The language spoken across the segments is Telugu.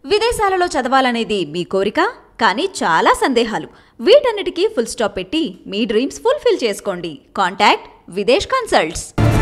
విదేశాలలో చదవాలనేది మీ కోరిక కానీ చాలా సందేహాలు వీటన్నిటికీ ఫుల్ స్టాప్ పెట్టి మీ డ్రీమ్స్ ఫుల్ఫిల్ చేసుకోండి contact Videsh consults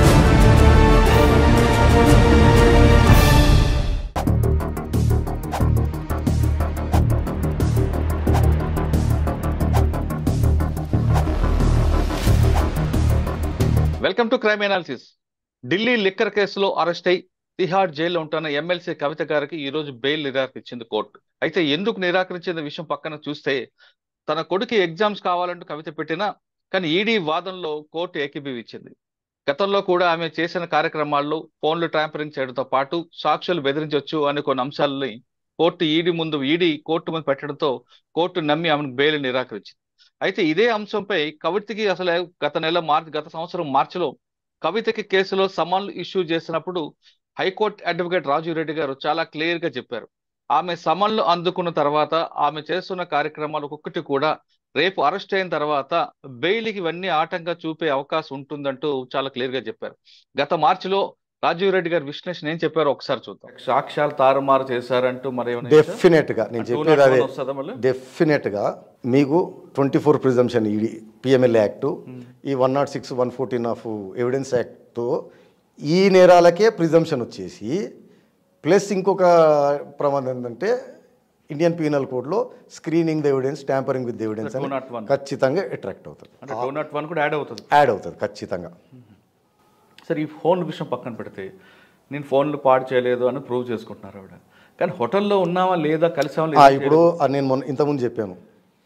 welcome to crime analysis Delhi liquor కేసులో అరెస్ట్ అయి తిహార్ జైల్లో ఉంటున్న ఎమ్మెల్సీ కవిత గారికి ఈ రోజు బెయిల్ నిరాకరించింది కోర్టు అయితే ఎందుకు నిరాకరించిన విషయం పక్కన చూస్తే తన కొడుకు ఎగ్జామ్స్ కావాలంటూ కవిత పెట్టినా కానీ ఈడీ వాదనలో కోర్టు ఏకీభవించింది గతంలో కూడా ఆమె చేసిన కార్యక్రమాల్లో ఫోన్లు ట్యాంపరింగ్ చేయడంతో పాటు సాక్షులు బెదిరించవచ్చు అనే కొన్ని అంశాలని కోర్టు ఈడీ ముందు ఈడీ కోర్టు ముందు పెట్టడంతో కోర్టు నమ్మి ఆమెను బెయిల్ నిరాకరించింది అయితే ఇదే అంశంపై కవితకి అసలు గత నెల మార్చి గత సంవత్సరం మార్చిలో కవితకి కేసులో సమన్లు ఇష్యూ చేసినప్పుడు హైకోర్టు అడ్వకేట్ రాజు రెడ్డి గారు చాలా క్లియర్ గా చెప్పారు ఆమె సమన్లు అందుకున్న తర్వాత ఆమె చేస్తున్న కార్యక్రమాలు ఒక్కొక్కటి కూడా రేపు అరెస్ట్ అయిన తర్వాత బెయిల్కి ఇవన్నీ ఆటంగా చూపే అవకాశం ఉంటుందంటూ చాలా క్లియర్ గా చెప్పారు గత మార్చిలో రాజీవ్ రెడ్డి గారి విశ్లేషణ ఏం చెప్పారో ఒకసారి చూద్దాం సాక్ష్యాలు తారుమారు చేశారంటూ మరి డెఫినెట్ గా నేను చెప్పేది అదే డెఫినెట్ గా మీకు twenty four presumption ED PML act ఈ one not six one fourteen of evidence act ఈ నేరాలకే ప్రిజంప్షన్ వచ్చేసి ప్లస్ ఇంకొక ప్రమాదం ఏంటంటే ఇండియన్ పీనల్ కోడ్లో screening the evidence tampering with evidence అని 201. ఖచ్చితంగా అట్రాక్ట్ అవుతుంది అంటే టూ నాట్ వన్ కూడా యాడ్ అవుతుంది యాడ్ అవుతుంది ఖచ్చితంగా సరే ఈ ఫోన్ విషయం పక్కన పెడితే నేను ఫోన్లు పాడు చేయలేదు అని ప్రూవ్ చేసుకుంటున్నారు ఆవిడ కానీ హోటల్లో ఉన్నావా లేదా కలిసామా ఆ, లేదా ఇప్పుడు ఆ నేను మొన్న ఇంతకుముందు చెప్పాను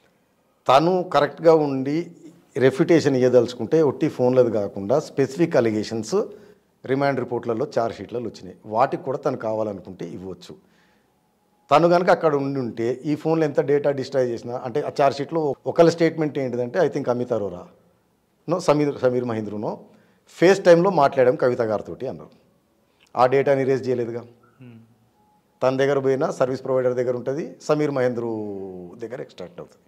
తను కరెక్ట్గా ఉండి రెఫ్యుటేషన్ ఇవ్వదలుచుకుంటే ఒట్టి ఫోన్లది కాకుండా స్పెసిఫిక్ అలిగేషన్స్ రిమాండ్ రిపోర్ట్లలో చార్జ్ షీట్లలో వచ్చినాయి వాటికి కూడా తను కావాలనుకుంటే ఇవ్వచ్చు తను కనుక అక్కడ ఉండి ఉంటే ఈ ఫోన్లో ఎంత డేటా డిస్ట్రాయ్ చేసినా అంటే ఆ చార్జ్ షీట్లో ఒకళ్ళ స్టేట్మెంట్ ఏంటిదంటే ఐ థింక్ అమిత్ అరోరా నో సమీర్ సమీర్ మహేంద్రనో ఫేస్ టైంలో మాట్లాడాం కవిత గారితో అన్నారు ఆ డేటాని రేజ్ చేయలేదుగా తన దగ్గర పోయినా సర్వీస్ ప్రొవైడర్ దగ్గర ఉంటుంది సమీర్ మహేంద్రు దగ్గర ఎక్స్ట్రాక్ట్ అవుతుంది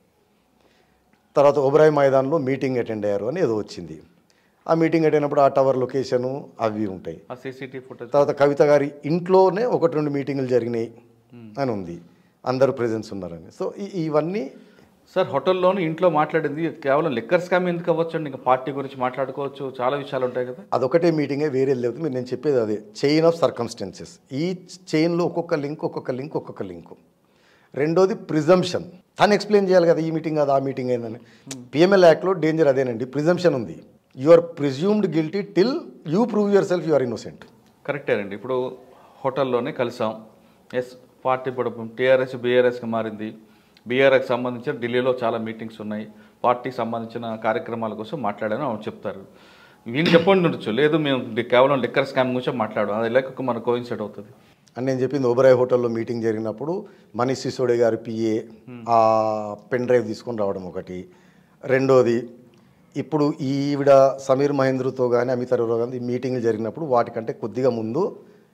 తర్వాత ఒబరాయ్ మైదాన్లో మీటింగ్ అటెండ్ అయ్యారు అని ఏదో వచ్చింది ఆ మీటింగ్ అటెండ్ అయినప్పుడు ఆ టవర్ లొకేషను అవి ఉంటాయి ఆ సీసీటీవీ ఫుటేజ్ తర్వాత కవిత గారి ఇంట్లోనే ఒకటి రెండు మీటింగులు జరిగినాయి అని ఉంది అందరూ ప్రెజెన్స్ ఉన్నారని సో ఈ- ఇవన్నీ సార్ హోటల్లోనూ ఇంట్లో మాట్లాడింది కేవలం లిక్కర్ స్కామ్ ఎందుకు అవ్వచ్చు అండి ఇంకా పార్టీ గురించి మాట్లాడుకోవచ్చు చాలా విషయాలు ఉంటాయి కదా అదొకటే మీటింగే వేరే లేదు మీరు నేను చెప్పేది అదే చైన్ ఆఫ్ సర్కమ్స్టెన్సెస్ ఈ చైన్లో ఒక్కొక్క లింక్ ఒక్కొక్క లింక్ ఒక్కొక్క లింక్ రెండోది ప్రిజంప్షన్ తను ఎక్స్ప్లెయిన్ చేయాలి కదా ఈ మీటింగ్ కాదు ఆ మీటింగ్ అయిందని పిఎంఎల్ యాక్ట్లో డేంజర్ అదేనండి ప్రిజంప్షన్ ఉంది you are presumed guilty till you prove yourself you are innocent కరెక్టేనండి ఇప్పుడు హోటల్లోనే కలిసాం ఎస్ పార్టీ ఇప్పుడు టీఆర్ఎస్ బీఆర్ఎస్కి మారింది బీఆర్ఎస్కి సంబంధించిన ఢిల్లీలో చాలా మీటింగ్స్ ఉన్నాయి పార్టీకి సంబంధించిన కార్యక్రమాల కోసం మాట్లాడాను అవును చెప్తారు వీళ్ళు చెప్పండి ఉండొచ్చు లేదు మేము డి- కేవలం లిక్కర్ స్కామ్ గురించి మాట్లాడడం అది లేక మనకు కోయిన్సైడ్ అవుతుంది అని నేను చెప్పింది ఓబరాయ్ హోటల్లో మీటింగ్ జరిగినప్పుడు మనీష్ సిసోడే గారి పిఏ ఆ పెన్ డ్రైవ్ తీసుకొని రావడం ఒకటి రెండోది ఇప్పుడు ఈవిడ సమీర్ మహేంద్రతో కానీ అమిత్ అరోరా కానీ ఈ మీటింగ్లు జరిగినప్పుడు వాటికంటే కొద్దిగా ముందు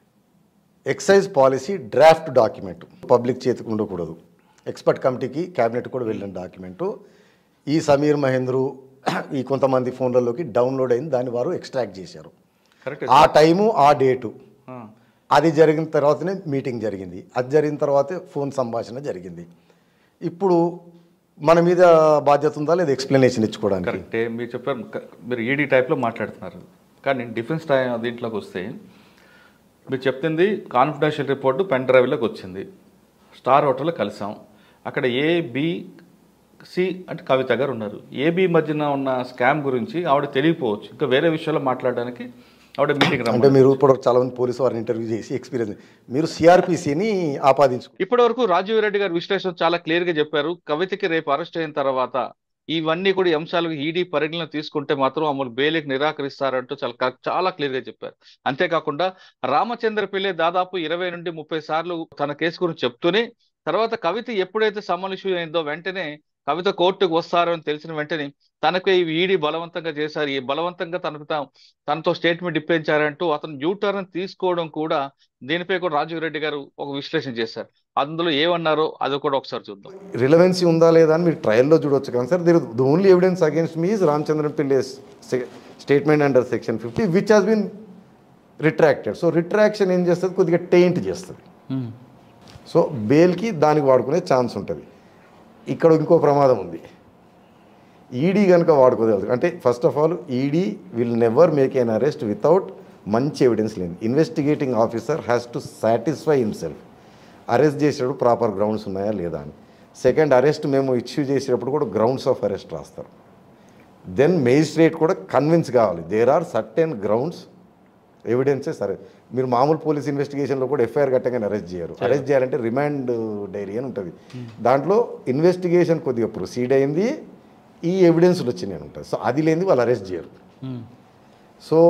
excise policy draft document public చేతికి ఉండకూడదు ఎక్స్పర్ట్ కమిటీకి క్యాబినెట్ కూడా వెళ్ళిన డాక్యుమెంటు ఈ సమీర్ మహేంద్రు ఈ కొంతమంది ఫోన్లలోకి డౌన్లోడ్ అయింది దాన్ని వారు ఎక్స్ట్రాక్ట్ చేశారు కరెక్ట్ ఆ టైము ఆ డేటు అది జరిగిన తర్వాతనే మీటింగ్ జరిగింది అది జరిగిన తర్వాతే ఫోన్ సంభాషణ జరిగింది ఇప్పుడు మన మీద బాధ్యత ఉందా లేదా ఎక్స్ప్లెనేషన్ ఇచ్చుకోవడానికి కరెక్టే మీరు చెప్పారు క- మీరు ఈడీ టైప్లో మాట్లాడుతున్నారు కానీ డిఫెన్స్ టై దీంట్లోకి వస్తే మీరు చెప్తుంది కాన్ఫిడెన్షియల్ రిపోర్టు పెన్ డ్రైవ్లోకి వచ్చింది స్టార్ హోటల్లో కలిసాం అక్కడ ఏ బి సి అంటే కవిత గారు ఉన్నారు ఏబి మధ్యన ఉన్న స్కామ్ గురించి ఆవిడ తెలియపోవచ్చు ఇంకా వేరే విషయాల్లో మాట్లాడడానికి ఆవిడ మీటింగ్ అంటే రమ్మంది మీరు ఇప్పుడు చాలా మంది పోలీసు వారిని ఇంటర్వ్యూ చేసి ఎక్స్పీరియన్స్ మీరు సిఆర్పిసిని ఆపాదించు ఇప్పటి వరకు రాజీవ్ రెడ్డి గారి విశ్లేషణ చాలా క్లియర్ గా చెప్పారు కవితకి రేపు అరెస్ట్ అయిన తర్వాత ఇవన్నీ కూడా ఈ అంశాలు ఈడీ పరిగణన తీసుకుంటే మాత్రం అమలు బెయిల్కి నిరాకరిస్తారంటూ చాలా క- చాలా క్లియర్ గా చెప్పారు అంతేకాకుండా రామచంద్ర పిల్లే దాదాపు ఇరవై నుండి ముప్పై సార్లు తన కేసు గురించి చెప్తూనే తర్వాత కవిత ఎప్పుడైతే సమన్ ఇష్యూ అయిందో వెంటనే కవిత కోర్టుకు వస్తారు అని తెలిసిన వెంటనే తనకు ఈ ఈడీ బలవంతంగా చేశారు ఈ బలవంతంగా తనకు తా- తనతో స్టేట్మెంట్ ఇప్పించారంటూ అతను యూ టర్న్ తీసుకోవడం కూడా దీనిపై కూడా రాజీవ్ రెడ్డి గారు ఒక విశ్లేషణ చేశారు అందులో ఏమన్నారో అది కూడా ఒకసారి చూద్దాం రిలవెన్సీ ఉందా లేదా అని మీరు ట్రయల్లో చూడొచ్చు కానీ sir there the only evidence against me is Ramachandran Pillai statement under section fifty which has been retracted so retraction ఏం చేస్తుంది కొద్దిగా టెయింట్ చేస్తుంది సో బెయిల్కి దానికి వాడుకునే ఛాన్స్ ఉంటుంది ఇక్కడ ఇంకో ప్రమాదం ఉంది ఈడీ కనుక వాడుకోగలదు అంటే first of all ED will never make an arrest without మంచి ఎవిడెన్స్ లేదు investigating officer has to satisfy himself arrest చేసేటప్పుడు ప్రాపర్ గ్రౌండ్స్ ఉన్నాయా లేదా అని సెకండ్ అరెస్ట్ మేము ఇష్యూ చేసేటప్పుడు కూడా గ్రౌండ్స్ ఆఫ్ అరెస్ట్ రాస్తారు దెన్ మేజిస్ట్రేట్ కూడా కన్విన్స్ కావాలి దేర్ ఆర్ సర్టెన్ గ్రౌండ్స్ ఎవిడెన్సే సరే మీరు మామూలు పోలీస్ ఇన్వెస్టిగేషన్లో కూడా ఎఫ్ఐఆర్ కట్టగానే అరెస్ట్ చేయరు అరెస్ట్ చేయాలంటే రిమాండ్ డైరీ అని ఉంటుంది దాంట్లో ఇన్వెస్టిగేషన్ కొద్దిగా ప్రొసీడ్ అయింది ఈ ఎవిడెన్స్లు వచ్చినాయి ఉంటాయి సో అది లేనిది వాళ్ళు అరెస్ట్ చేయరు so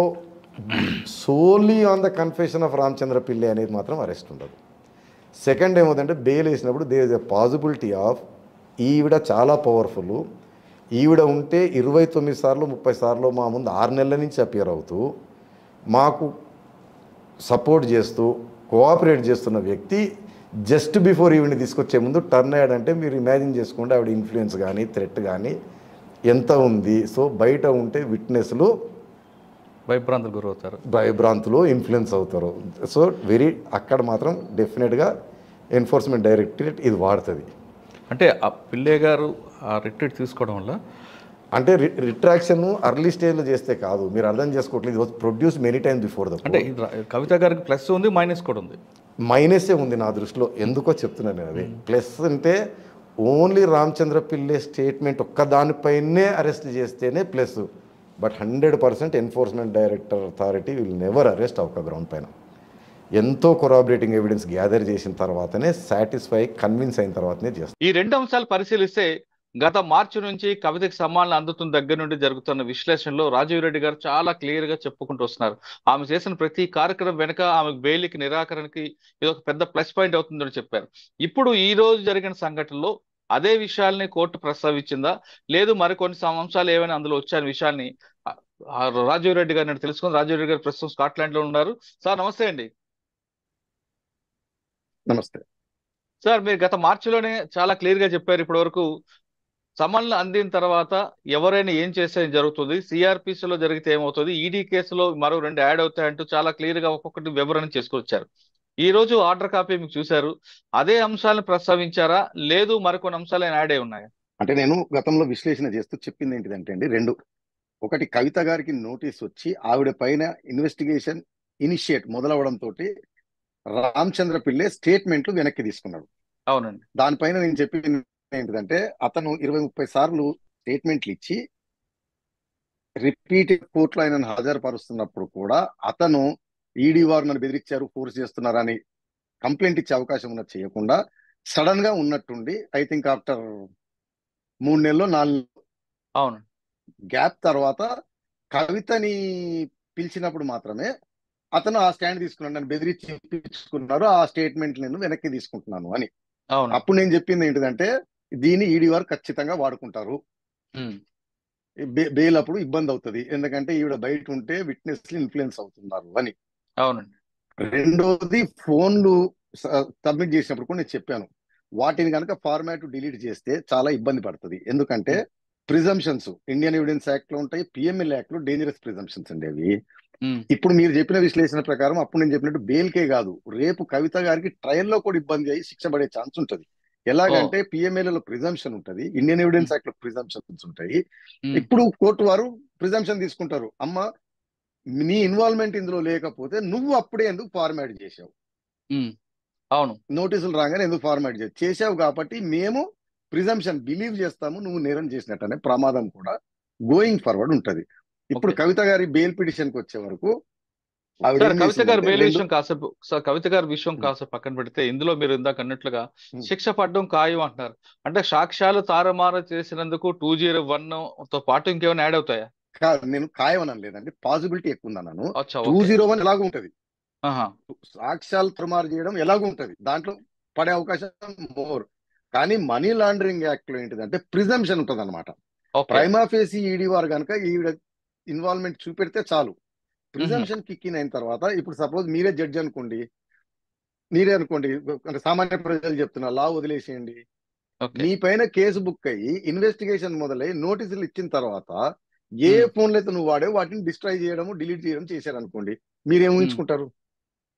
solely on the confession of Ramachandra Pillai అనేది మాత్రం అరెస్ట్ ఉండదు సెకండ్ ఏమవుతుందంటే బెయిల్ వేసినప్పుడు there is a possibility of ఈవిడ చాలా పవర్ఫుల్ ఈవిడ ఉంటే ఇరవై తొమ్మిది సార్లు ముప్పై సార్లు మా ముందు ఆరు నెలల నుంచి అపియర్ అవుతూ మాకు సపోర్ట్ చేస్తూ కోఆపరేట్ చేస్తున్న వ్యక్తి జస్ట్ బిఫోర్ ఈవిని తీసుకొచ్చే ముందు టర్న్ అయ్యాడంటే మీరు ఇమాజిన్ చేసుకోండి ఆవిడ ఇన్ఫ్లుయెన్స్ కానీ థ్రెట్ కానీ ఎంత ఉంది సో బయట ఉంటే విట్నెస్లు భయభ్రాంతులు గురవుతారు భయభ్రాంతులు ఇన్ఫ్లుయెన్స్ అవుతారు సో వెరీ అక్కడ మాత్రం డెఫినెట్గా ఎన్ఫోర్స్మెంట్ డైరెక్టరేట్ ఇది వాడుతుంది అంటే ఆ పిల్లే గారు ఆ రిట్రీట్ తీసుకోవడం వల్ల అంటే రి రిట్రాక్షన్ అర్లీ స్టేజ్లో చేస్తే కాదు మీరు అర్థం చేసుకోవట్లేదు ఇది produce many times before the అంటే ఇది రా- కవిత గారికి ప్లస్ ఉంది మైనస్ కూడా ఉంది మైనసే ఉంది నా దృష్టిలో ఎందుకో చెప్తున్నాను నేను అది ప్లస్ అంటే ఓన్లీ రామచంద్ర పిల్లే స్టేట్మెంట్ ఒక్క దానిపైనే అరెస్ట్ చేస్తేనే plus but hundred percent enforcement director authority will never arrest ఒక గ్రౌండ్ పైన ఎంతో కొరాబరేటింగ్ ఎవిడెన్స్ గ్యాదర్ చేసిన తర్వాతనే సాటిస్ఫై కన్విన్స్ అయిన తర్వాతనే చేస్తారు ఈ రెండు అంశాలు పరిశీలిస్తే గత మార్చి నుంచి కవితకి సమ్మానం అందుతున్న దగ్గర నుండి జరుగుతున్న విశ్లేషణలో రాజీవ్ రెడ్డి గారు చాలా క్లియర్ గా చెప్పుకుంటూ వస్తున్నారు ఆమె చేసిన ప్రతి కార్యక్రమం వెనక ఆమెకు బెయిల్కి నిరాకరణకి ఇది ఒక పెద్ద ప్లస్ పాయింట్ అవుతుందని చెప్పారు ఇప్పుడు ఈ రోజు జరిగిన సంఘటనలో అదే విషయాల్ని కోర్టు ప్రస్తావించిందా లేదు మరికొన్ని సం- అంశాలు ఏమైనా అందులో వచ్చాయని విషయాన్ని ఆ, ఆ రాజీవ్ రెడ్డి గారిని నేను తెలుసుకుని రాజీవ్ రెడ్డి గారు ప్రస్తుతం స్కాట్లాండ్ లో ఉన్నారు సార్ నమస్తే అండి నమస్తే సార్ మీరు గత మార్చిలోనే చాలా క్లియర్ గా చెప్పారు ఇప్పటి వరకు సమన్లు అందిన తర్వాత ఎవరైనా ఏం చేస్తే జరుగుతుంది సిఆర్పిసి లో జరిగితే ఏమవుతుంది ఈడీ కేసులో మరో రెండు యాడ్ అవుతాయంటూ చాలా క్లియర్ గా ఒక్కొక్కటి వివరణ చేసుకొచ్చారు ఈ రోజు ఆర్డర్ కాపీ మీకు చూశారు అదే అంశాలను ప్రస్తావించారా లేదు మరికొన్ని అంశాలు యాడ్ అయి ఉన్నాయా అంటే నేను గతంలో విశ్లేషణ చేస్తూ చెప్పింది ఏంటిదంటే అండి రెండు ఒకటి కవిత గారికి నోటీస్ వచ్చి ఆవిడ పైన ఇన్వెస్టిగేషన్ ఇనిషియేట్ మొదలవడం తోటి రామచంద్ర పిల్లే స్టేట్మెంట్లు వెనక్కి తీసుకున్నాడు అవునండి దానిపైన నేను చెప్పింది ఏంటిదంటే అతను ఇరవై ముప్పై సార్లు స్టేట్మెంట్లు ఇచ్చి రిపీటెడ్ కోర్టులో ఆయనను హాజరుపరుస్తున్నప్పుడు కూడా అతను ఈడీ వారు నన్ను బెదిరించారు ఫోర్స్ చేస్తున్నారని కంప్లైంట్ ఇచ్చే అవకాశం ఉన్నది చేయకుండా సడన్ గా ఉన్నట్టుండి ఐ థింక్ ఆఫ్టర్ మూడు నెలలు నాలుగు అవును గ్యాప్ తర్వాత కవితని పిలిచినప్పుడు మాత్రమే అతను ఆ స్టాండ్ తీసుకున్నాడు నన్ను బెదిరించి ఇప్పించుకున్నారు ఆ స్టేట్మెంట్ నేను వెనక్కి తీసుకుంటున్నాను అని అవును అప్పుడు నేను చెప్పింది ఏంటిదంటే దీన్ని ఈడీ వారు ఖచ్చితంగా వాడుకుంటారు ఉమ్, బె- బెయిల్ అప్పుడు ఇబ్బంది అవుతుంది ఎందుకంటే ఈవిడ బయట ఉంటే విట్నెస్ ఇన్ఫ్లుయెన్స్ అవుతున్నారు అని అవునండి రెండోది ఫోన్లు సబ్మిట్ చేసినప్పుడు కూడా నేను చెప్పాను వాటిని కనుక ఫార్మాట్ డిలీట్ చేస్తే చాలా ఇబ్బంది పడుతుంది ఎందుకంటే ప్రిజంప్షన్స్ ఇండియన్ ఎవిడెన్స్ యాక్ట్ లో ఉంటాయి పిఎంఎల్ యాక్ట్ లో డేంజరస్ ప్రిజంప్షన్స్ అండి అవి ఉమ్, ఇప్పుడు మీరు చెప్పిన విశ్లేషణ ప్రకారం అప్పుడు నేను చెప్పినట్టు బెయిల్కే కాదు రేపు కవిత గారికి ట్రయల్ లో కూడా ఇబ్బంది అయ్యి శిక్ష పడే ఛాన్స్ ఉంటది ఎలాగంటే పిఎంఎల్ లో ప్రిజంప్షన్ ఉంటది ఇండియన్ ఎవిడెన్స్ యాక్ట్ లో ప్రిజంప్షన్స్ ఉంటాయి ఉమ్, ఇప్పుడు కోర్టు వారు ప్రిజంప్షన్ తీసుకుంటారు అమ్మ నీ ఇన్వాల్వ్మెంట్ ఇందులో లేకపోతే నువ్వు అప్పుడే ఎందుకు ఫార్మాట్ చేసావు ఉమ్, అవును నోటీసులు రాగానే ఎందుకు ఫార్మాట్ చేసావు చేసావు కాబట్టి మేము ప్రిజంప్షన్ బిలీవ్ చేస్తాము నువ్వు నేరం చేసినట్టు అనే ప్రమాదం కూడా గోయింగ్ ఫార్వర్డ్ ఉంటది ఇప్పుడు Okay. కవిత గారి బెయిల్ పిటిషన్ కి వచ్చే వరకు ఆవిడ సార్ ఏం కవిత గారి చేసిందంటే బెయిల్ రెండు- విషయం కాసేపు సార్ కవిత గారి విషయం Hmm. కాసేపు పక్కన పెడితే ఇందులో మీరు ఇందాక అన్నట్లుగా Hmm. శిక్ష పడడం ఖాయం అంటున్నారు అంటే సాక్ష్యాలు తారుమారు చేసినందుకు టూ జీరో వన్ తో పాటు ఇంకేమైనా యాడ్ అవుతాయా కాదు నేను ఖాయమనం లేదండి పాసిబిలిటీ ఎక్కువ ఉందన్నాను అచ్చా టూ ఓకే జీరో వన్ ఎలాగో ఉంటది ఆహా సాక్ష్యాలు తుమారు చేయడం ఎలాగో ఉంటది దాంట్లో పడే అవకాశం మోర్ కానీ మనీ లాండరింగ్ యాక్ట్ లో ఏంటిదంటే ప్రిజంప్షన్ ఉంటది అనమాట ఓకే ప్రైమా ఫేసి ఈడీ వారు కనుక ఈవిడ ఇన్వాల్వ్మెంట్ చూపెడితే చాలు ప్రిజంప్షన్ కిక్ ఇన్ అయిన తర్వాత ఇప్పుడు సపోజ్ మీరే జడ్జి అనుకోండి మీరే అనుకోండి అంటే సామాన్య ప్రజలు చెప్తున్నా లా వదిలేసేయండి ఓకే మీ పైన కేసు బుక్ అయ్యి ఇన్వెస్టిగేషన్ మొదలై నోటీసులు ఇచ్చిన తర్వాత ఏ Hmm. ఫోన్లు అయితే నువ్వు వాడే వాటిని డిస్ట్రాయ్ చేయడము డిలీట్ చేయడం చేశారనుకోండి మీరేం ఊహించుకుంటారు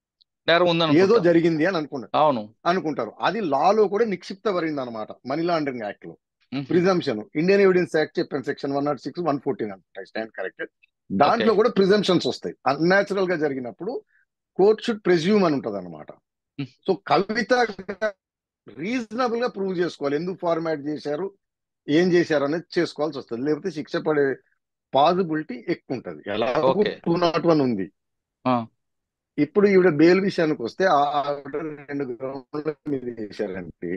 నేరం ఉందని ఏదో అనుకుంటా. జరిగింది అని అనుకున్నారు అవును అనుకుంటారు అది లాలో కూడా నిక్షిప్తపడింది అనమాట మనీ లాండరింగ్ యాక్ట్ లో hmm. Presumption Indian evidence act చెప్పాను section one not six one fourteen అనుకుంటా స్టాండ్ కరెక్టెడ్ దాంట్లో Okay. కూడా ప్రిజంప్షన్స్ వస్తాయి అన్యాచురల్ గా జరిగినప్పుడు కోర్ట్ షుడ్ ప్రెజ్యూమ్ అని ఉంటది అనమాట Hmm. సో కవిత రీజనబుల్ గా ప్రూవ్ చేసుకోవాలి ఎందుకు ఫార్మాట్ చేశారు ఏం చేశారు అనేది చేసుకోవాల్సి వస్తుంది లేకపోతే శిక్ష పడే పాసిబిలిటీ ఎక్కువ ఉంటది ఎలా Okay. టూ నాట్ వన్ ఉంది Ah. ఇప్పుడు ఈవిడ బెయిల్ విషయానికి వస్తే ఆ ఆవిడ రెండు గ్రౌండ్ల మీద చేశారంటే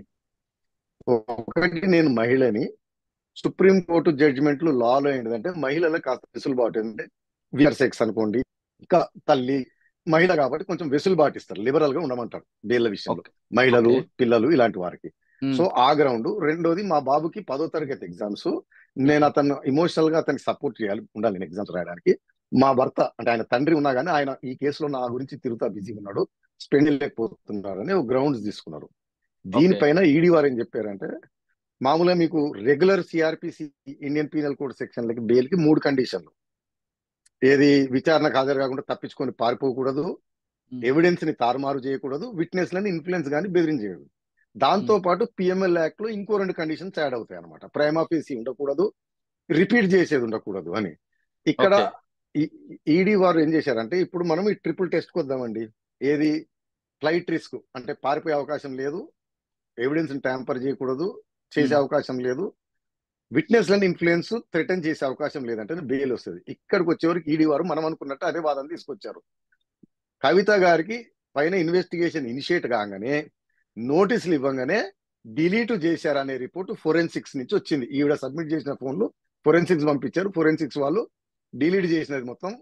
ఒకటి నేను మహిళని సుప్రీం కోర్టు జడ్జిమెంట్లు లాలో ఏంటంటే మహిళలకు కాస్త వెసులుబాటు ఏంటంటే విఆర్ సెక్స్ అనుకోండి ఇంకా తల్లి మహిళ కాబట్టి కొంచెం వెసులుబాటు ఇస్తారు లిబరల్ గా ఉండమంటారు బెయిల్ విషయంలో మహిళలు Okay. పిల్లలు ఇలాంటి వారికి మ్మ్. సో ఆ గ్రౌండ్ రెండోది మా బాబుకి పదో తరగతి ఎగ్జామ్స్ నేను అతను ఇమోషనల్ గా అతనికి సపోర్ట్ చేయాలి ఉండాలి నేను ఎగ్జామ్స్ రాయడానికి మా భర్త అంటే ఆయన తండ్రి ఉన్నా కానీ ఆయన ఈ కేసులో నా గురించి తిరుగుతా బిజీగా ఉన్నాడు స్పెండ్ లేకపోతున్నారని ఒక గ్రౌండ్స్ తీసుకున్నారు దీనిపైన ఈడీ వారు ఏం చెప్పారంటే మామూలుగా మీకు regular CrPC Indian penal code సెక్షన్లకి బెయిల్ కి మూడు కండిషన్లు ఏది విచారణకు హాజరు కాకుండా తప్పించుకొని పారిపోకూడదు Hmm. ఎవిడెన్స్ ని తారుమారు చేయకూడదు విట్నెస్ లని ఇన్ఫ్లుయెన్స్ కానీ బెదిరించకూడదు దాంతో పాటు పిఎంఎల్ యాక్ట్ లో ఇంకో రెండు కండిషన్స్ యాడ్ అవుతాయి అనమాట ప్రైమాఫీసీ ఉండకూడదు రిపీట్ చేసేది ఉండకూడదు అని ఇక్కడ ఈడీ వారు ఏం చేశారంటే ఇప్పుడు మనం ఈ ట్రిపుల్ టెస్ట్ వద్దామండి ఏది ఫ్లైట్ రిస్క్ అంటే పారిపోయే అవకాశం లేదు ఎవిడెన్స్ ట్యాంపర్ చేయకూడదు చేసే Hmm. అవకాశం లేదు విట్నెస్ లని ఇన్ఫ్లుయెన్స్ థ్రెటన్ చేసే అవకాశం లేదంటే బెయిల్ వస్తుంది ఇక్కడికి వచ్చేవరకు ఈడీ వారు మనం అనుకున్నట్టు అదే వాదన తీసుకొచ్చారు కవిత గారికి పైన ఇన్వెస్టిగేషన్ ఇనిషియేట్ కాగానే నోటీసులు ఇవ్వగానే డిలీట్ చేశారనే రిపోర్ట్ ఫోరెన్సిక్స్ నుంచి వచ్చింది ఈవిడ సబ్మిట్ చేసిన ఫోన్లు ఫోరెన్సిక్స్ పంపించారు ఫోరెన్సిక్స్ వాళ్ళు డిలీట్ చేసినది మొత్తం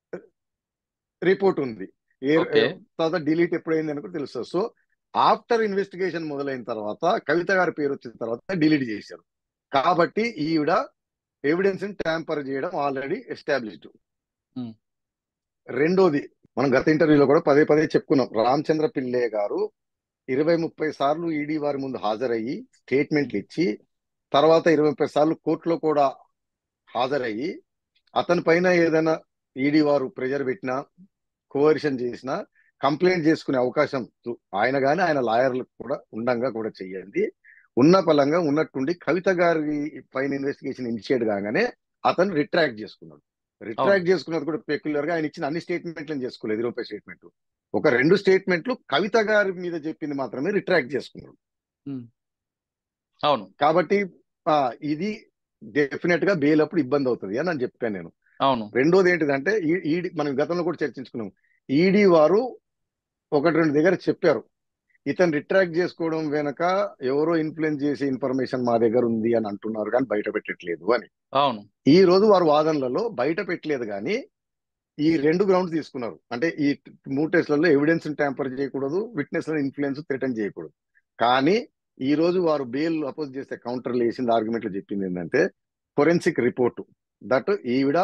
రిపోర్ట్ ఉంది ఏ Okay. తర్వాత డిలీట్ ఎప్పుడైంది అని కూడా తెలుస్తుంది సో ఆఫ్టర్ ఇన్వెస్టిగేషన్ మొదలైన తర్వాత కవిత గారి పేరు వచ్చిన తర్వాత డిలీట్ చేశారు కాబట్టి ఈవిడ ఎవిడెన్స్ ట్యాంపర్ చేయడం ఆల్రెడీ ఎస్టాబ్లిష్డ్ Hmm. రెండోది మనం గత ఇంటర్వ్యూలో కూడా పదే పదే చెప్పుకున్నాం రామచంద్ర పిల్లే గారు ఇరవై ముప్పై సార్లు ఈడీ వారి ముందు హాజరయ్యి స్టేట్మెంట్లు ఇచ్చి తర్వాత ఇరవై ముప్పై సార్లు కోర్టులో కూడా హాజరయ్యి అతని పైన ఏదైనా ఈడీ వారు ప్రెజర్ పెట్టినా కోవర్షన్ చేసినా కంప్లైంట్ చేసుకునే అవకాశం సు- ఆయన గాని ఆయన లాయర్లు కూడా ఉండంగా కూడా చెయ్యండి ఉన్న పలంగా ఉన్నట్టుండి కవిత గారి పైన ఇన్వెస్టిగేషన్ ఇనిషియేట్ కాగానే అతను రిట్రాక్ట్ చేసుకున్నాడు రిట్రాక్ట్ చేసుకున్నది కూడా పెక్యులర్ గా ఆయన ఇచ్చిన అన్ని స్టేట్మెంట్లను చేసుకోలేదు ఇరవై స్టేట్మెంట్ ఒక రెండు స్టేట్మెంట్లు కవిత గారి మీద చెప్పింది మాత్రమే రిట్రాక్ట్ చేసుకున్నాడు అవును కాబట్టి ఆ, ఇది డెఫినెట్ గా బెయిల్ అప్పుడు ఇబ్బంది అవుతుంది అని నేను చెప్పాను నేను అవును రెండోది ఏంటిదంటే ఈ- ఈడీ మనం గతంలో కూడా చర్చించుకున్నాం ఈడీ వారు ఒకటి రెండు దగ్గర చెప్పారు ఇతను రిట్రాక్ట్ చేసుకోవడం వెనక ఎవరో ఇన్ఫ్లుయెన్స్ చేసే ఇన్ఫర్మేషన్ మా దగ్గర ఉంది అని అంటున్నారు కానీ బయట పెట్టట్లేదు అని అవును ఈ రోజు వారు వాదనలలో బయట పెట్టలేదు కానీ ఈ రెండు గ్రౌండ్స్ తీసుకున్నారు అంటే ఈ మూడు టెస్ట్లలో ఎవిడెన్స్ ట్యాంపర్ చేయకూడదు విట్నెస్ ఇన్ఫ్లుయెన్స్ థ్రెటన్ చేయకూడదు కానీ ఈ రోజు వారు బెయిల్ అపోజ్ చేస్తే కౌంటర్లు వేసింది ఆర్గ్యుమెంట్లు చెప్పింది ఏంటంటే ఫొరెన్సిక్ రిపోర్ట్ దట్ ఈవిడ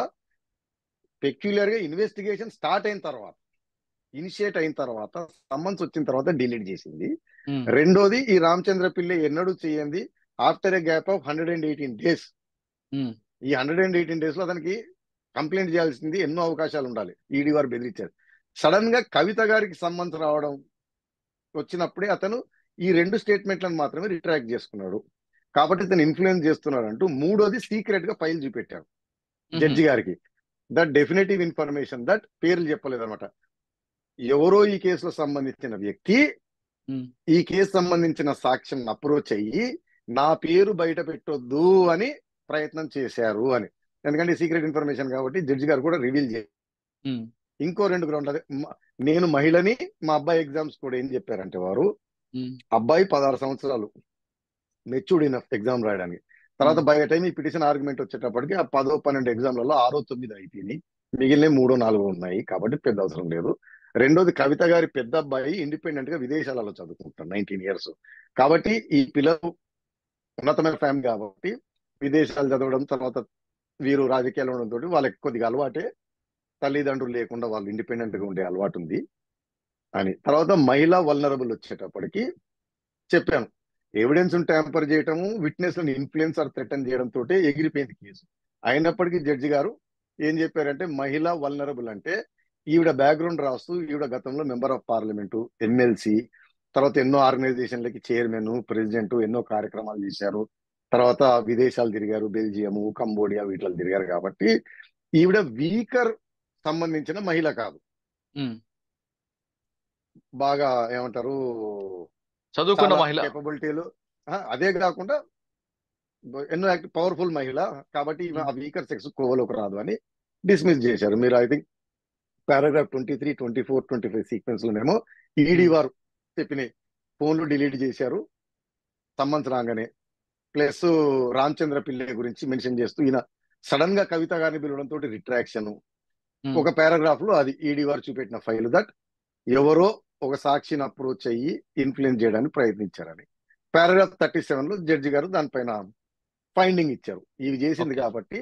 పెక్యులర్ గా ఇన్వెస్టిగేషన్ స్టార్ట్ అయిన తర్వాత ఇనిషియేట్ అయిన తర్వాత సమ్మన్స్ వచ్చిన తర్వాత డిలీట్ చేసింది ఉమ్, రెండోది ఈ రామచంద్ర పిల్లె ఎన్నడూ చేయండి after a gap of hundred and eighteen days um, ఈ హండ్రెడ్ అండ్ ఎయిటీన్ డేస్ లో అతనికి కంప్లైంట్ చేయాల్సింది ఎన్నో అవకాశాలు ఉండాలి ఈడీ వారు బెదిరించారు సడన్ గా కవిత గారికి సంబంధం రావడం వచ్చినప్పుడే అతను ఈ రెండు స్టేట్మెంట్లను మాత్రమే రిట్రాక్ట్ చేసుకున్నాడు కాబట్టి ఇతను ఇన్ఫ్లుయెన్స్ చేస్తున్నాడు అంటూ మూడోది సీక్రెట్ గా ఫైల్ చూపెట్టాడు జడ్జి గారికి దట్ డెఫినెటివ్ ఇన్ఫర్మేషన్ దట్ పేర్లు చెప్పలేదు అనమాట ఎవరో ఈ కేసులో సంబంధించిన వ్యక్తి Hmm. ఈ కేసు సంబంధించిన సాక్ష్యం అప్రోచ్ అయ్యి నా పేరు బయట పెట్టొద్దు అని ప్రయత్నం చేశారు అని ఎందుకంటే సీక్రెట్ ఇన్ఫర్మేషన్ కాబట్టి జడ్జి గారు కూడా రివీల్ చేయారు ఉమ్, ఇంకో రెండు గ్రౌండ్ అదే మ- నేను మహిళని మా అబ్బాయి ఎగ్జామ్స్ కూడా ఏం చెప్పారంటే వారు ఉమ్, అబ్బాయి పదహారు సంవత్సరాలు మెచ్యూర్డ్ ఇనఫ్ ఎగ్జామ్ రాయడానికి తర్వాత బై టైం ఈ పిటిషన్ ఆర్గ్యుమెంట్ వచ్చేటప్పటికి ఆ పదో పన్నెండు ఎగ్జామ్లలో ఆరో తొమ్మిది అయిపోయినాయి మిగిలిన మూడో నాలుగో ఉన్నాయి కాబట్టి పెద్ద అవసరం లేదు రెండోది కవిత గారి పెద్ద అబ్బాయి ఇండిపెండెంట్ గా విదేశాలలో చదువుకుంటారు నైన్టీన్ ఇయర్స్ కాబట్టి ఈ పిల్లలు ఉన్నతమైన ఫ్యామిలీ కాబట్టి విదేశాలు చదవడం తర్వాత వీరు రాజకీయాలు ఉండడంతో వాళ్ళకి కొద్దిగా అలవాటే తల్లిదండ్రులు లేకుండా వాళ్ళు ఇండిపెండెంట్ గా ఉండే అలవాటు ఉంది అని తర్వాత మహిళా వల్నరబుల్ వచ్చేటప్పటికి చెప్పాను ఎవిడెన్స్ ట్యాంపర్ చేయటము విట్నెస్ ఇన్ఫ్లుయెన్స్ ఆర్ థ్రెటన్ చేయడం తోటే ఎగిరిపోయింది కేసు అయినప్పటికీ జడ్జి గారు ఏం చెప్పారంటే మహిళా వల్నరబుల్ అంటే ఈవిడ బ్యాక్గ్రౌండ్ రాస్తూ ఈవిడ గతంలో మెంబర్ ఆఫ్ పార్లమెంటు ఎమ్మెల్సీ తర్వాత ఎన్నో ఆర్గనైజేషన్లకి చైర్మన్ ప్రెసిడెంట్ ఎన్నో కార్యక్రమాలు చేశారు తర్వాత విదేశాలు తిరిగారు బెల్జియము కంబోడియా వీటిలో తిరిగారు కాబట్టి ఈవిడ వీకర్ సంబంధించిన మహిళ కాదు ఉమ్. బాగా ఏమంటారు చదువుకున్న మహిళ కేపబిలిటీలు అదే కాకుండా ఎన్నో పవర్ఫుల్ మహిళ కాబట్టి ఈమె ఆ వీకర్ సెక్స్ కోవలోకి రాదు అని డిస్మిస్ చేశారు మీరు I think paragraph twenty three twenty four twenty five sequence లోనేమో ఈడీ వారు చెప్పిన ఫోన్లు డిలీట్ చేశారు సమ్మన్స్ రాగానే ప్లస్ రామచంద్ర పిల్లే గురించి మెన్షన్ చేస్తూ ఈయన సడన్ గా కవిత గారిని పిలవడంతో రిట్రాక్షన్ ఉమ్. ఒక పారాగ్రాఫ్ లో అది ఈడీ వారు చూపెట్టిన ఫైల్ దట్ ఎవరో ఒక సాక్షిని అప్రోచ్ అయ్యి ఇన్ఫ్లుయెన్స్ చేయడానికి ప్రయత్నించారని పారాగ్రాఫ్ థర్టీ సెవెన్ లో జడ్జి గారు దానిపైన ఫైండింగ్ ఇచ్చారు ఇవి చేసింది Okay. కాబట్టి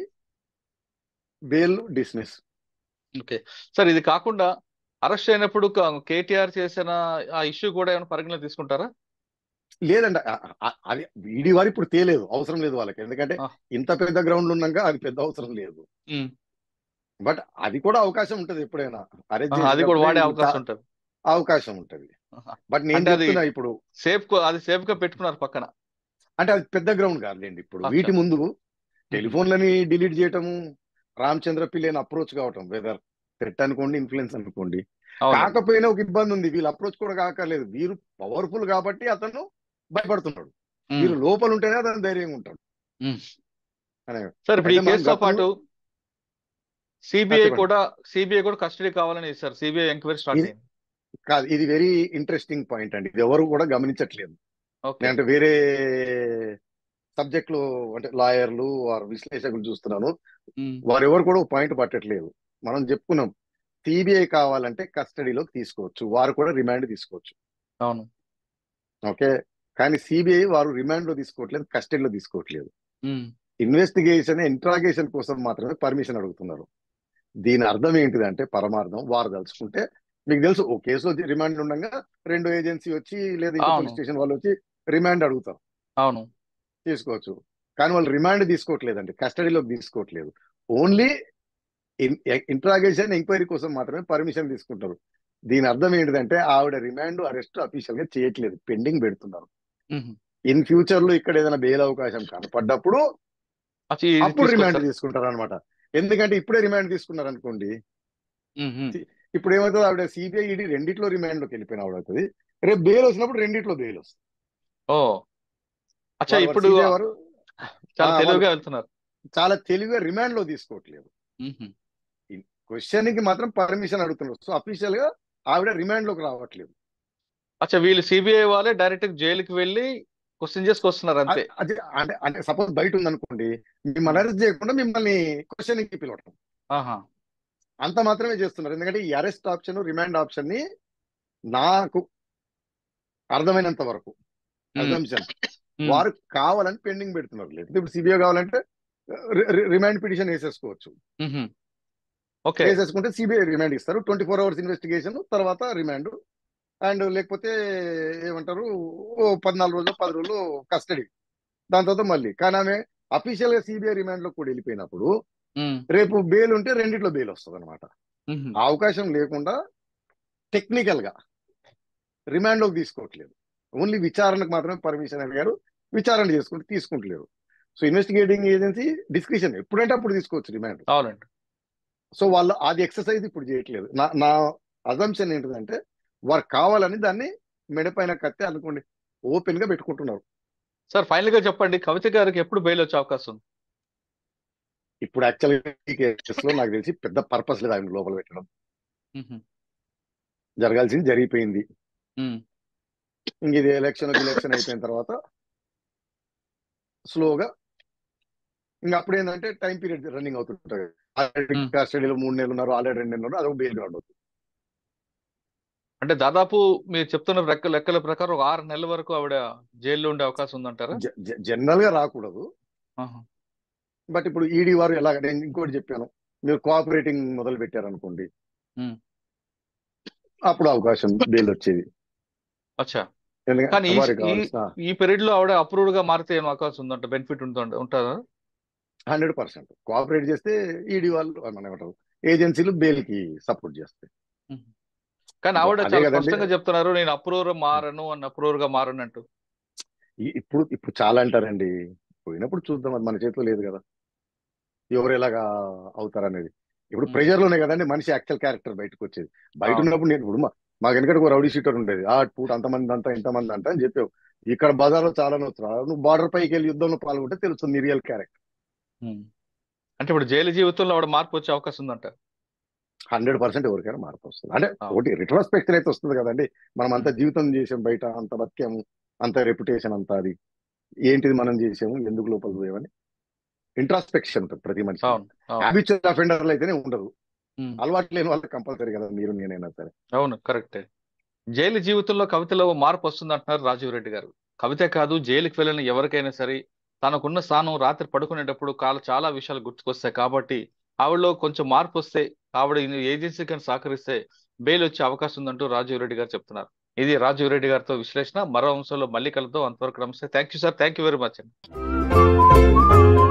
బెయిల్ డిస్మిస్ ఓకే సార్ ఇది కాకుండా అరెస్ట్ అయినప్పుడు క- కేటీఆర్ చేసిన ఆ ఇష్యూ కూడా ఏమైనా పరిగణలో తీసుకుంటారా లేదండి ఆ- ఆ- అది ఈడీ వారు ఇప్పుడు తేలేదు అవసరం లేదు వాళ్ళకి ఎందుకంటే Ah. ఇంత పెద్ద గ్రౌండ్ ఉన్నాక అది పెద్ద అవసరం లేదు ఉమ్. బట్ అది కూడా అవకాశం ఉంటది ఎప్పుడైనా అరెస్ట్ ఆహా, అది కూడా వాడే చేసినప్పుడే అవకాశం ఉంటుంది అవకాశం ఉంటది ఆహా. బట్ నేను అంటే అది- చెప్తున్నా ఇప్పుడు సేఫ్ అది సేఫ్ గా పెట్టుకున్నారు పక్కన అంటే అది పెద్ద గ్రౌండ్ కాదులేండి ఇప్పుడు అచ్చా. వీటి ముందు టెలిఫోన్లని డిలీట్ చేయటము రామచంద్ర పిల్లని అప్రోచ్ కావటం వెదర్ థ్రెట్ అనుకోండి ఇన్ఫ్లుయెన్స్ అనుకోండి అవును కాకపోయినా ఒక ఇబ్బంది ఉంది వీళ్ళు అప్రోచ్ కూడా కాకర్లేదు వీరు పవర్ఫుల్ కాబట్టి అతను భయపడుతున్నాడు ఉమ్. వీరు లోపల ఉంటేనే అతను ధైర్యంగా ఉంటాడు ఉమ్. అనే సార్ ఇప్పుడు ఈ అయితే మనం కేసుతో గతంలో- పాటు సిబిఐ చెప్పండి. కూడా సిబిఐ కూడా కస్టడీ కావాలని ఇస్తారు సిబిఐ ఎంక్వైరీ స్టార్ట్ ఇది- అయింది కాదు ఇది వెరీ ఇంట్రెస్టింగ్ పాయింట్ అండి ఇది ఎవరు కూడా గమనించట్లేదు ఓకే నేను అంటే వేరే సబ్జెక్ట్ లో అంటే లాయర్లు వారు విశ్లేషకులు చూస్తున్నాను ఉమ్. వారు ఎవరు కూడా పాయింట్ పట్టట్లేదు మనం చెప్పుకున్నాం సిబిఐ కావాలంటే కస్టడీలోకి తీసుకోవచ్చు వారు కూడా రిమాండ్ తీసుకోవచ్చు అవును ఓకే కానీ సిబిఐ వారు రిమాండ్ లో తీసుకోవట్లేదు కస్టడీలో తీసుకోవట్లేదు ఉమ్. ఇన్వెస్టిగేషన్ ఇంట్రాగేషన్ కోసం మాత్రమే పర్మిషన్ అడుగుతున్నారు దీని అర్థం ఏంటిదంటే పరమార్థం వారు తలుచుకుంటే మీకు తెలుసు ఓ కేసులో రిమాండ్ ఉండగా రెండో ఏజెన్సీ వచ్చి లేదా ఇంకా అవును. పోలీస్ స్టేషన్ వాళ్ళు వచ్చి రిమాండ్ అడుగుతారు అవును తీసుకోవచ్చు కానీ వాళ్ళు రిమాండ్ తీసుకోవట్లేదండి కస్టడీలోకి తీసుకోవట్లేదు ఓన్లీ ఇంట్రాగేషన్ ఎంక్వైరీ కోసం మాత్రమే పర్మిషన్ తీసుకుంటారు దీని అర్థం ఏంటిదంటే ఆవిడ రిమాండ్ అరెస్ట్ అఫీషియల్ గా చేయట్లేదు పెండింగ్ పెడుతున్నారు ఉమ్. ఇన్ ఫ్యూచర్ లో ఇక్కడ ఏదైనా బెయిల్ అవకాశం కనపడ్డప్పుడు అచ్చి, ఇది అప్పుడు రిమాండ్ తీసుకొస్తారు. తీసుకుంటారు అనమాట ఎందుకంటే ఇప్పుడే రిమాండ్ తీసుకున్నారు అనుకోండి ఉమ్, ఉమ్. ఇప్పుడు ఏమవుతుంది ఆవిడ సిబిఐ ఈడీ రెండిట్లో రిమాండ్ లోకి వెళ్ళిపోయిన ఆవిడ అవుతుంది రేపు బెయిల్ వచ్చినప్పుడు రెండిట్లో బెయిల్ వస్తుంది ఓ అచ్చా వారు- ఇప్పుడు CBI వారు చాలా ఆ, తెలివిగా వెళ్తున్నారు చాలా తెలివిగా రిమాండ్ లో తీసుకోవట్లేదు ఉమ్. క్వశ్చన్ కి మాత్రం పర్మిషన్ అడుగుతున్నారు సో అఫీషియల్ గా ఆవిడ రిమాండ్ లోకి రావట్లేదు అచ్చా వీళ్ళు సిబిఐ వాళ్ళే డైరెక్ట్ జైలుకి వెళ్ళి క్వశ్చన్ చేసుకొస్తున్నారు అంతే అ- అది అంటే అంటే సపోజ్ బయట ఉందనుకోండి మిమ్మల్ని అరెస్ట్ చేయకుండా మిమ్మల్ని క్వశ్చన్ కి పిలవటం ఆహా అంత మాత్రమే చేస్తున్నారు ఎందుకంటే ఈ అరెస్ట్ ఆప్షన్ రిమాండ్ ఆప్షన్ ని నాకు అర్థమైనంత వరకు ఉమ్. అజంప్షన్ ఉమ్. వారు కావాలని పెండింగ్ పెడుతున్నారు లేదు ఇప్పుడు సిబిఐ కావాలంటే రిమాండ్ పిటిషన్ వేసేసుకోవచ్చు ఉమ్. ఓకే వేసేసుకుంటే సిబిఐ రిమాండ్ ఇస్తారు ట్వంటీ ఫోర్ అవర్స్ ఇన్వెస్టిగేషన్ తర్వాత రిమాండ్ అండ్ లేకపోతే ఏమంటారు ఓ పద్నాలుగు రోజులు పది రోజులు కస్టడీ దాని తర్వాత మళ్ళీ కానీ ఆమె అఫీషియల్ గా సిబిఐ రిమాండ్ లో కూడా వెళ్ళిపోయినప్పుడు ఉమ్. రేపు బెయిల్ ఉంటే రెండిట్లో బెయిల్ వస్తుంది అనమాట ఉమ్. ఆ అవకాశం లేకుండా టెక్నికల్ గా రిమాండ్ లోకి తీసుకోవట్లేదు ఓన్లీ విచారణకు మాత్రమే పర్మిషన్ అడిగారు విచారణ చేసుకుంటే తీసుకుంటలేరు సో ఇన్వెస్టిగేటింగ్ ఏజెన్సీ డిస్క్రిషన్ ఎప్పుడంటే అప్పుడు తీసుకోవచ్చు రిమాండ్ అవునండి సో వాళ్ళు అది ఎక్సర్సైజ్ ఇప్పుడు చేయట్లేదు నా నా అజంప్షన్ ఏంటిదంటే వారు కావాలని దాన్ని మెడపైన కత్తి అనుకోండి ఓపెన్ గా పెట్టుకుంటున్నారు సార్ ఫైనల్ గా చెప్పండి కవిత గారికి ఎప్పుడు బెయిల్ వచ్చే అవకాశం ఉంది ఇప్పుడు యాక్చువల్ ఈ కేసులో నాకు తెలిసి పెద్ద పర్పస్ లేదు ఆయన లోపల పెట్టడం ఉమ్. జరగాల్సింది జరిగిపోయింది ఉమ్. ఇంక ఇది ఎలక్షన్ ఎలక్షన్ అయిపోయిన తర్వాత స్లోగా ఇంకా అప్పుడు ఏంటంటే టైం పీరియడ్ రన్నింగ్ అవుతుంటాయి ఆల్రెడీ Hmm. కస్టడీలో మూడు నెలలు ఉన్నారు ఆల్రెడీ రెండు నెలలు ఉన్నారు అదొక బెయిల్ గ్రౌండ్ అవుతుంది అంటే దాదాపు మీరు చెప్తున్న లెక్క లెక్కల ప్రకారం ఒక ఆరు నెలల వరకు ఆవిడ జైల్లో ఉండే అవకాశం ఉందంటారా జనరల్ గా రాకూడదు ఆహా. బట్ ఇప్పుడు ఈడీ వారు ఎలాగ నేను ఇంకోటి చెప్పాను మీరు కోఆపరేటింగ్ మొదలు పెట్టారనుకోండి Hmm. అప్పుడు అవకాశం బెయిల్ వచ్చేది అచ్చా కానీ ఎందుకంటే ఈ- వారికి ఈ- కావాల్సిన ఈ పీరియడ్ లో ఆవిడ అప్రూవ్డ్ గా మారితే ఏం అవకాశం ఉందంట బెనిఫిట్ ఉంటుంట ఉంటుందా హండ్రెడ్ పర్సెంట్ కోఆపరేట్ చేస్తే ఈడీ వాళ్ళు మన ఏమంటారు ఏజెన్సీలు బెయిల్ కి సపోర్ట్ చేస్తాయి కానీ ఆవిడ అదే చాలా కదండి. స్పష్టంగా చెప్తున్నారు నేను అప్రూవర్ మారను అన్న అప్రూవర్ గా మారను అంటూ ఈ- ఇప్పుడు ఇప్పుడు చాలా అంటారండి పోయినప్పుడు చూద్దాం అది మన చేతిలో లేదు కదా ఎవరు ఎలాగా అవుతారనేది ఇప్పుడు Hmm. ప్రెషర్ లోనే కదండి మనిషి యాక్చువల్ క్యారెక్టర్ బయటకు వచ్చేది బయట అవును. ఉన్నప్పుడు నేను ఇప్పుడు మా మా వెనకటి ఒక రౌడీ షీటర్ ఉండేది ఆ పూట అంతమంది అంతా ఇంతమంది అంట అని చెప్పావు ఇక్కడ బజార్లో చాలా వస్తున్నా నువ్వు బార్డర్ పైకి వెళ్ళి యుద్ధంలో పాల్గొంటే తెలుస్తుంది నీ రియల్ క్యారెక్టర్ ఉమ్. అంటే ఇప్పుడు జైలు జీవితంలో ఆవిడ మార్పు వచ్చే అవకాశం ఉందంట హండ్రెడ్ పర్సెంట్ ఎవరికైనా మార్పు వస్తుంది అంటే అవును. ఒకటి రిట్రోస్పెక్షన్ అయితే వస్తుంది కదండి మనం అంత జీవితం చేసాం బయట అంత బతికాము అంత రెప్యుటేషన్ అంత అది ఏంటిది మనం చేసాము ఎందుకు లోపల పోయామని ఇంట్రాస్పెక్షన్ ఉంటుంది ప్రతి మనిషి అవును అవును హ్యాబిచువల్ అఫెండర్లు అయితేనే ఉండదు ఉమ్. అలవాటు లేని వాళ్ళకి కంపల్సరీ కదా మీరు నేనైనా సరే అవును కరెక్టే జైలు జీవితంలో కవితలో మార్పు వస్తుంది అంటున్నారు రాజీవ్ రెడ్డి గారు కవిత కాదు జైలుకి వెళ్ళిన ఎవరికైనా సరే తనకున్న స్థానం రాత్రి పడుకునేటప్పుడు కాల చాలా విషయాలు గుర్తుకొస్తాయి కాబట్టి ఆవిడలో కొంచెం మార్పు వస్తే ఆవిడ ఏజెన్సీ కానీ సహకరిస్తే బెయిల్ వచ్చే అవకాశం ఉందంటూ రాజీవ్ రెడ్డి గారు చెప్తున్నారు ఇది రాజీవ్ రెడ్డి గారితో విశ్లేషణ మరో అంశంలో మళ్ళీ కలుద్దాం అంతవరకు నమస్తే thank you sir thank you very much అండి